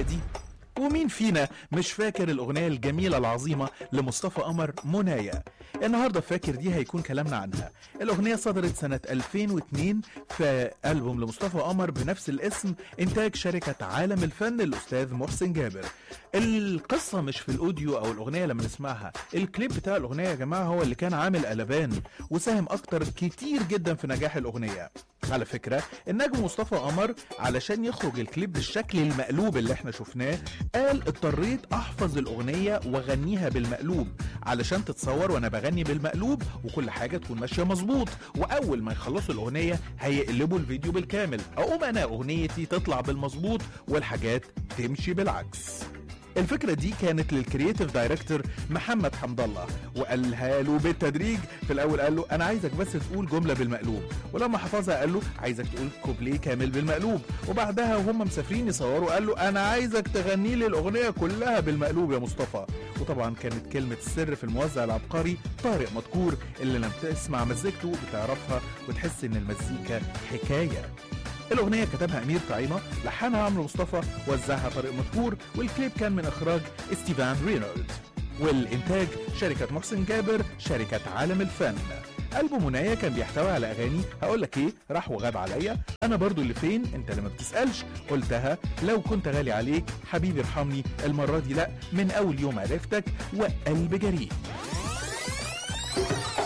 دي ومين فينا مش فاكر الأغنية الجميلة العظيمة لمصطفى قمر منايا النهاردة فاكر دي هيكون كلامنا عنها الأغنية صدرت سنة 2002 في ألبوم لمصطفى قمر بنفس الاسم إنتاج شركة عالم الفن الأستاذ محسن جابر القصة مش في الأوديو أو الأغنية لما نسمعها الكليب بتاع الأغنية يا جماعة هو اللي كان عامل قلبان وساهم أكتر كتير جدا في نجاح الأغنية على فكرة النجم مصطفى قمر علشان يخرج الكليب بالشكل المقلوب اللي احنا شفناه قال اضطريت احفظ الاغنية واغنيها بالمقلوب علشان تتصور وانا بغني بالمقلوب وكل حاجة تكون ماشية مظبوط واول ما يخلصوا الاغنية هيقلبوا الفيديو بالكامل اقوم انا اغنيتي تطلع بالمظبوط والحاجات تمشي بالعكس الفكرة دي كانت للكرييتيف دايركتور محمد حمد الله وقالها له بالتدريج في الأول قال له أنا عايزك بس تقول جملة بالمقلوب ولما حفظها قال له عايزك تقول كوبليه كامل بالمقلوب وبعدها وهم مسافرين يصوروا قال له أنا عايزك تغني لي الأغنية كلها بالمقلوب يا مصطفى وطبعا كانت كلمة السر في الموزع العبقري طارق مدكور اللي لما تسمع مزيكته بتعرفها وتحس إن المزيكا حكاية الأغنية كتبها أمير طعيمة لحنها عمرو مصطفى وزعها طارق مدكور والكليب كان من إخراج ستيفان رينولد والإنتاج شركة محسن جابر شركة عالم الفن ألبوم منايا كان بيحتوي على أغاني هقول لك إيه راح وغاب عليا أنا برضو اللي فين أنت اللي ما بتسألش قلتها لو كنت غالي عليك حبيبي ارحمني المرة دي لأ من أول يوم عرفتك وقلب جريء